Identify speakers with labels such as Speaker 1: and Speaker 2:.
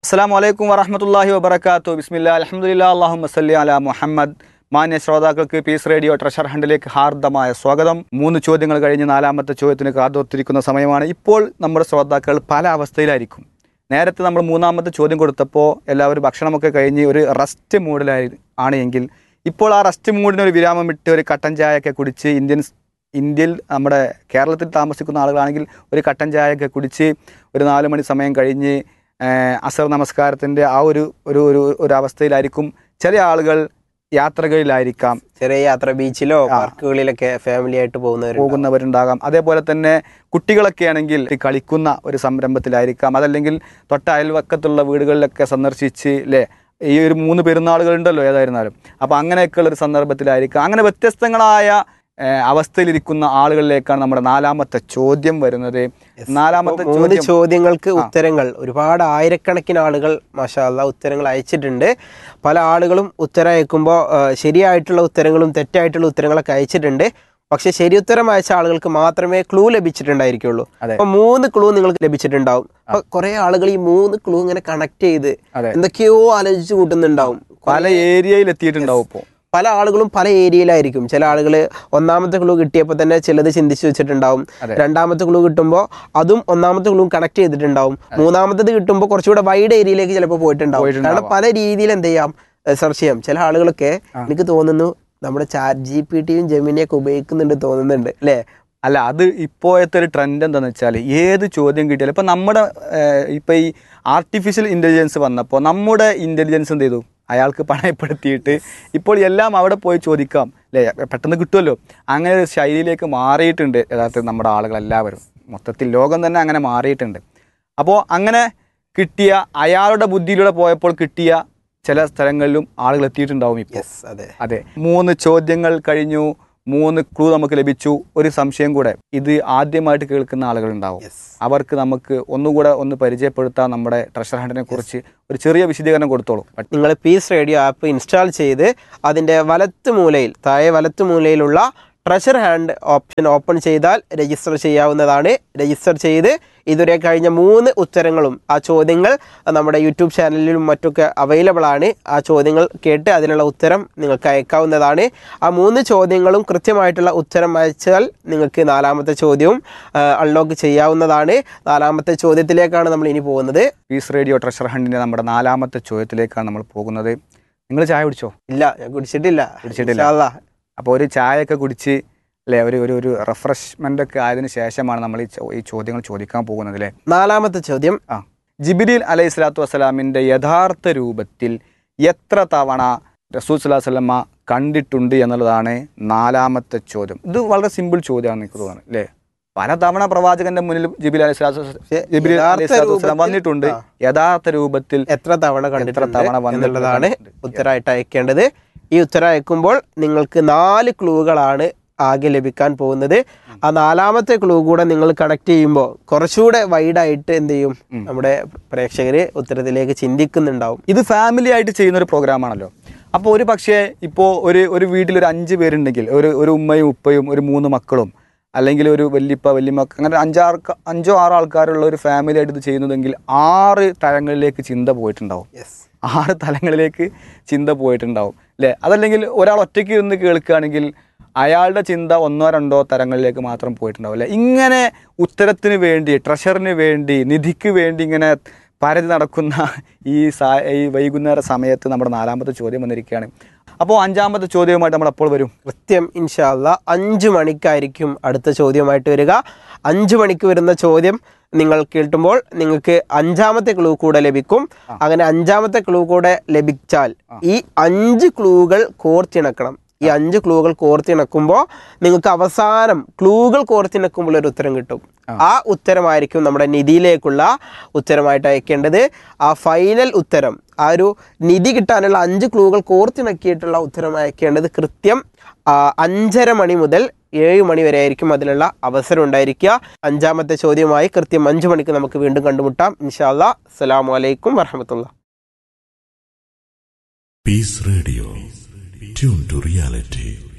Speaker 1: അസ്സാം വലൈക്കും വറഹമത്തല്ലാഹി വബർക്കാത്തു ബിസ്മില്ല അലഹമുല്ല അള്ളാഹു മസല്ലി അല മുഹമ്മദ് മാന്യ ശ്രോതാക്കൾക്ക് പീസ് റേഡിയോ ട്രഷർ ഹണ്ടിലേക്ക് ഹാർദമായ സ്വാഗതം മൂന്ന് ചോദ്യങ്ങൾ കഴിഞ്ഞ് നാലാമത്തെ ചോദ്യത്തിന് കാതോത്തിരിക്കുന്ന സമയമാണ് ഇപ്പോൾ നമ്മുടെ ശ്രോതാക്കൾ പല അവസ്ഥയിലായിരിക്കും നേരത്തെ നമ്മൾ മൂന്നാമത്തെ ചോദ്യം കൊടുത്തപ്പോൾ എല്ലാവരും ഭക്ഷണമൊക്കെ കഴിഞ്ഞ് ഒരു റെസ്റ്റ് മൂഡിലായി ആണ് എങ്കിൽ ഇപ്പോൾ ആ റെസ്റ്റ് മൂഡിന് ഒരു വിരാമം വിട്ട് ഒരു കട്ടൻ ചായയൊക്കെ കുടിച്ച് ഇന്ത്യൻ ഇന്ത്യയിൽ നമ്മുടെ കേരളത്തിൽ താമസിക്കുന്ന ആളുകളാണെങ്കിൽ ഒരു കട്ടൻ ചായയൊക്കെ കുടിച്ച് ഒരു നാല് മണി സമയം കഴിഞ്ഞ് ഏഹ്, അസർ നമസ്കാരത്തിൻ്റെ ആ ഒരു ഒരു ഒരു ഒരു അവസ്ഥയിലായിരിക്കും ചില ആളുകൾ യാത്രകളിലായിരിക്കാം
Speaker 2: ചെറിയ യാത്ര ബീച്ചിലോ പാർക്കുകളിലൊക്കെ ഫാമിലി ആയിട്ട് പോകുന്നവർ
Speaker 1: പോകുന്നവരുണ്ടാകാം അതേപോലെ തന്നെ കുട്ടികളൊക്കെ ആണെങ്കിൽ കളിക്കുന്ന ഒരു സംരംഭത്തിലായിരിക്കാം അതല്ലെങ്കിൽ തൊട്ട അയൽവക്കത്തുള്ള വീടുകളിലൊക്കെ സന്ദർശിച്ച് അല്ലേ ഈ ഒരു മൂന്ന് പെരുന്നാളുകൾ ഉണ്ടല്ലോ ഏതായിരുന്നാലും അപ്പോൾ അങ്ങനെയൊക്കെയുള്ള ഒരു സന്ദർഭത്തിലായിരിക്കാം അങ്ങനെ വ്യത്യസ്തങ്ങളായ ഏഹ്, അവസ്ഥയിലിരിക്കുന്ന ആളുകളിലേക്കാണ് നമ്മുടെ നാലാമത്തെ ചോദ്യം വരുന്നത് നാലാമത്തെ
Speaker 2: മൂന്ന്
Speaker 1: ചോദ്യം
Speaker 2: ചോദ്യങ്ങൾക്ക് ഉത്തരങ്ങൾ ഒരുപാട് ആയിരക്കണക്കിന് ആളുകൾ മാഷാല്ല ഉത്തരങ്ങൾ അയച്ചിട്ടുണ്ട് പല ആളുകളും ഉത്തരം അയക്കുമ്പോൾ ശരിയായിട്ടുള്ള ഉത്തരങ്ങളും തെറ്റായിട്ടുള്ള ഉത്തരങ്ങളൊക്കെ അയച്ചിട്ടുണ്ട് പക്ഷെ ശരി ഉത്തരം അയച്ച ആളുകൾക്ക് മാത്രമേ ക്ലൂ ലഭിച്ചിട്ടുണ്ടായിരിക്കുള്ളൂ
Speaker 1: അതെ.
Speaker 2: അപ്പൊ മൂന്ന് ക്ലൂ നിങ്ങൾക്ക് ലഭിച്ചിട്ടുണ്ടാവും അപ്പൊ കുറെ ആളുകൾ ഈ മൂന്ന് ക്ലൂ ഇങ്ങനെ കണക്ട് ചെയ്ത്
Speaker 1: അതെ.
Speaker 2: എന്തൊക്കെയോ ആലോചിച്ച് കൂട്ടുന്നുണ്ടാവും
Speaker 1: പല ഏരിയയിൽ എത്തിയിട്ടുണ്ടാവും ഇപ്പോൾ
Speaker 2: പല ആളുകളും പല ഏരിയയിലായിരിക്കും ചില ആളുകൾ ഒന്നാമത്തെ ക്ലൂ കിട്ടിയപ്പോൾ തന്നെ ചിലത് ചിന്തിച്ചു വെച്ചിട്ടുണ്ടാവും
Speaker 1: അതെ.
Speaker 2: രണ്ടാമത്തെ ക്ലൂ കിട്ടുമ്പോൾ അതും ഒന്നാമത്തെ ക്ലൂ കണക്ട് ചെയ്തിട്ടുണ്ടാവും മൂന്നാമത്തത് കിട്ടുമ്പോൾ കുറച്ചുകൂടെ വൈഡ് ഏരിയയിലേക്ക് ചിലപ്പോൾ പോയിട്ടുണ്ടാവും
Speaker 1: പോയിട്ടുണ്ടാവാം.
Speaker 2: കാരണം പല രീതിയിൽ എന്ത് ചെയ്യാം സെർച്ച് ചെയ്യാം ചില ആളുകളൊക്കെ എനിക്ക് തോന്നുന്നു നമ്മുടെ ചാറ്റ് ജി പി ടിയും ജെമിനിയൊക്കെ ഉപയോഗിക്കുന്നുണ്ട് തോന്നുന്നുണ്ട് അല്ലേ
Speaker 1: അല്ല അത് ഇപ്പോഴത്തെ ഒരു ട്രെൻഡ് എന്താണെന്ന് വെച്ചാൽ ഏത് ചോദ്യം കിട്ടിയാലും ഇപ്പം നമ്മുടെ ഇപ്പം ഈ ആർട്ടിഫിഷ്യൽ ഇൻ്റലിജൻസ് വന്നപ്പോൾ നമ്മുടെ ഇൻ്റലിജൻസ് എന്ത് ചെയ്തു അയാൾക്ക് പണയപ്പെടുത്തിയിട്ട് ഇപ്പോൾ എല്ലാം അവിടെ പോയി ചോദിക്കാം അല്ലേ പെട്ടെന്ന് കിട്ടുമല്ലോ അങ്ങനെ ഒരു ശൈലിയിലേക്ക് മാറിയിട്ടുണ്ട് യഥാർത്ഥത്തിൽ നമ്മുടെ ആളുകളെല്ലാവരും മൊത്തത്തിൽ ലോകം തന്നെ അങ്ങനെ മാറിയിട്ടുണ്ട് അപ്പോൾ അങ്ങനെ കിട്ടിയ അയാളുടെ ബുദ്ധിയിലൂടെ പോയപ്പോൾ കിട്ടിയ ചില സ്ഥലങ്ങളിലും ആളുകൾ എത്തിയിട്ടുണ്ടാവും ഇപ്പോൾ
Speaker 2: യെസ് അതെ
Speaker 1: അതെ മൂന്ന് ചോദ്യങ്ങൾ കഴിഞ്ഞു മൂന്ന് ക്ലൂ നമുക്ക് ലഭിച്ചു ഒരു സംശയം കൂടെ ഇത് ആദ്യമായിട്ട് കേൾക്കുന്ന ആളുകളുണ്ടാവും
Speaker 2: യെസ്
Speaker 1: അവർക്ക് നമുക്ക് ഒന്നുകൂടെ ഒന്ന് പരിചയപ്പെടുത്താൻ നമ്മുടെ ട്രഷർ ഹണ്ടിനെ കുറിച്ച് ഒരു ചെറിയ വിശദീകരണം കൊടുത്തോളൂ
Speaker 2: നിങ്ങൾ പീസ് റേഡിയോ ആപ്പ് ഇൻസ്റ്റാൾ ചെയ്ത് അതിൻ്റെ വലത്ത് മൂലയിൽ താഴെ വലത്ത് മൂലയിലുള്ള ട്രഷർ ഹാൻഡ് ഓപ്ഷൻ ഓപ്പൺ ചെയ്താൽ രജിസ്റ്റർ ചെയ്യാവുന്നതാണ് രജിസ്റ്റർ ചെയ്ത് ഇതുവരെ കഴിഞ്ഞ മൂന്ന് ഉത്തരങ്ങളും ആ ചോദ്യങ്ങൾ നമ്മുടെ യൂട്യൂബ് ചാനലിലും മറ്റൊക്കെ അവൈലബിൾ ആണ് ആ ചോദ്യങ്ങൾ കേട്ട് അതിനുള്ള ഉത്തരം നിങ്ങൾക്ക് അയക്കാവുന്നതാണ് ആ മൂന്ന് ചോദ്യങ്ങളും കൃത്യമായിട്ടുള്ള ഉത്തരം അയച്ചാൽ നിങ്ങൾക്ക് നാലാമത്തെ ചോദ്യവും അൺലോക്ക് ചെയ്യാവുന്നതാണ് നാലാമത്തെ ചോദ്യത്തിലേക്കാണ് നമ്മൾ ഇനി പോകുന്നത്
Speaker 1: പീസ് റേഡിയോ ട്രഷർ ഹണ്ടിൻ്റെ നമ്മുടെ നാലാമത്തെ ചോദ്യത്തിലേക്കാണ് നമ്മൾ പോകുന്നത് നിങ്ങൾ ചായ കുടിച്ചോ
Speaker 2: ഇല്ല ഞാൻ കുടിച്ചിട്ടില്ല
Speaker 1: കുടിച്ചിട്ടില്ല.
Speaker 2: ഇൻഷാ അല്ലാ.
Speaker 1: അപ്പോൾ ഒരു ചായയൊക്കെ കുടിച്ച് അല്ലേ ഒരു ഒരു ഒരു റിഫ്രഷ്മെൻ്റ് ഒക്കെ ആയതിനു ശേഷമാണ് നമ്മൾ ഈ ചോ- ഈ ചോദ്യങ്ങൾ ചോദിക്കാൻ പോകുന്നത് അല്ലേ
Speaker 2: നാലാമത്തെ ചോദ്യം
Speaker 1: ആ ജിബിരിൽ അലൈഹി സ്വലാത്തു വസ്സലാമിൻ്റെ യഥാർത്ഥ രൂപത്തിൽ എത്ര തവണ റസൂൽ സ്വലാഹു വല്ലമ്മ കണ്ടിട്ടുണ്ട് എന്നുള്ളതാണ് നാലാമത്തെ ചോദ്യം ഇത് വളരെ സിമ്പിൾ ചോദ്യമാണ് എനിക്ക് തോന്നുന്നത് അല്ലേ പല തവണ പ്രവാചകന്റെ മുന്നിൽ ജിബിൽ അലൈഹി സ്വലാത്തു വസ്സ- ജിബ്രീൽ
Speaker 2: യഥാർത്ഥ
Speaker 1: അലൈഹി സ്വലാത്തു വസ്സലാം
Speaker 2: രൂപത്തിൽ-
Speaker 1: വന്നിട്ടുണ്ട്
Speaker 2: ആ.
Speaker 1: യഥാർത്ഥ രൂപത്തിൽ
Speaker 2: എത്ര തവണ കണ്ടിട്ടുണ്ട്
Speaker 1: തവണ വന്നിട്ടുണ്ട്
Speaker 2: എന്നുള്ളതാണ്
Speaker 1: കണ്ടിട്ടുണ്ട്.
Speaker 2: ഉത്തരമായിട്ട് അയക്കേണ്ടത് ഈ ഉത്തരം അയക്കുമ്പോൾ നിങ്ങൾക്ക് നാല് ക്ലൂകളാണ് ആകെ ലഭിക്കാൻ പോകുന്നത് ആ നാലാമത്തെ ക്ലൂ കൂടെ നിങ്ങൾ കണക്ട് ചെയ്യുമ്പോൾ കുറച്ചുകൂടെ വൈഡായിട്ട് എന്ത് ചെയ്യും നമ്മുടെ പ്രേക്ഷകര് ഉത്തരത്തിലേക്ക് ചിന്തിക്കുന്നുണ്ടാവും
Speaker 1: ഇത് ഫാമിലി ആയിട്ട് ചെയ്യുന്ന ഒരു പ്രോഗ്രാമാണല്ലോ അപ്പോൾ ഒരു പക്ഷേ ഇപ്പോൾ ഒരു ഒരു വീട്ടിൽ ഒരു അഞ്ച് പേരുണ്ടെങ്കിൽ ഒരു ഒരു ഉമ്മയും ഉപ്പയും ഒരു മൂന്ന് മക്കളും അല്ലെങ്കിൽ ഒരു വല്യപ്പ വല്യമ്മ അങ്ങനെ അഞ്ചാറ് അഞ്ചോ ആറോ ആൾക്കാരുള്ള ഒരു ഫാമിലി ആയിട്ട് ഇത് ചെയ്യുന്നതെങ്കിൽ ആറ് തലങ്ങളിലേക്ക് ചിന്ത പോയിട്ടുണ്ടാവും
Speaker 2: യെസ്
Speaker 1: ആറ് തലങ്ങളിലേക്ക് ചിന്ത പോയിട്ടുണ്ടാവും അല്ലേ അതല്ലെങ്കിൽ ഒരാൾ ഒറ്റയ്ക്ക് ഇരുന്ന് കേൾക്കുകയാണെങ്കിൽ അയാളുടെ ചിന്ത ഒന്നോ രണ്ടോ തരങ്ങളിലേക്ക് മാത്രം പോയിട്ടുണ്ടാവും അല്ലേ ഇങ്ങനെ ഉത്തരത്തിന് വേണ്ടി ട്രഷറിന് വേണ്ടി നിധിക്ക് വേണ്ടി ഇങ്ങനെ പരതി നടക്കുന്ന ഈ സാ ഈ വൈകുന്നേര സമയത്ത് നമ്മുടെ നാലാമത്തെ ചോദ്യം വന്നിരിക്കുകയാണ് അപ്പോൾ അഞ്ചാമത്തെ ചോദ്യവുമായിട്ട് നമ്മൾ അപ്പോൾ വരും
Speaker 2: കൃത്യം ഇൻഷാല്ല അഞ്ച് മണിക്കായിരിക്കും അടുത്ത ചോദ്യമായിട്ട് വരിക അഞ്ച് മണിക്ക് വരുന്ന ചോദ്യം നിങ്ങൾ കേൾട്ടുമ്പോൾ നിങ്ങൾക്ക് അഞ്ചാമത്തെ ക്ലൂ കൂടെ ലഭിക്കും അങ്ങനെ അഞ്ചാമത്തെ ക്ലൂ കൂടെ ലഭിച്ചാൽ ഈ അഞ്ച് ക്ലൂകൾ കോർത്തിണക്കണം ഈ അഞ്ച് ക്ലൂകൾ കോർത്തിണക്കുമ്പോൾ നിങ്ങൾക്ക് അവസാനം ക്ലൂകൾ കോർത്തിണക്കുമ്പോൾ ഒരു ഉത്തരം കിട്ടും ആ ഉത്തരമായിരിക്കും നമ്മുടെ നിധിയിലേക്കുള്ള ഉത്തരമായിട്ട് അയക്കേണ്ടത് ആ ഫൈനൽ ഉത്തരം ആ ഒരു നിധി കിട്ടാനുള്ള അഞ്ച് ക്ലൂകൾ കോർത്തിണക്കിയിട്ടുള്ള ഉത്തരം അയക്കേണ്ടത് കൃത്യം ആ, അഞ്ചര മണി മുതൽ ഏഴ് മണി വരെ ആയിരിക്കും അതിനുള്ള അവസരം ഉണ്ടായിരിക്കുക അഞ്ചാമത്തെ ചോദ്യമായി കൃത്യം അഞ്ച് മണിക്ക് നമുക്ക് വീണ്ടും കണ്ടുമുട്ടാം ഇൻഷാല്ലാ അസ്സലാമു അലൈക്കും വറഹമത്തുള്ള
Speaker 3: Peace Radio. Tune to reality.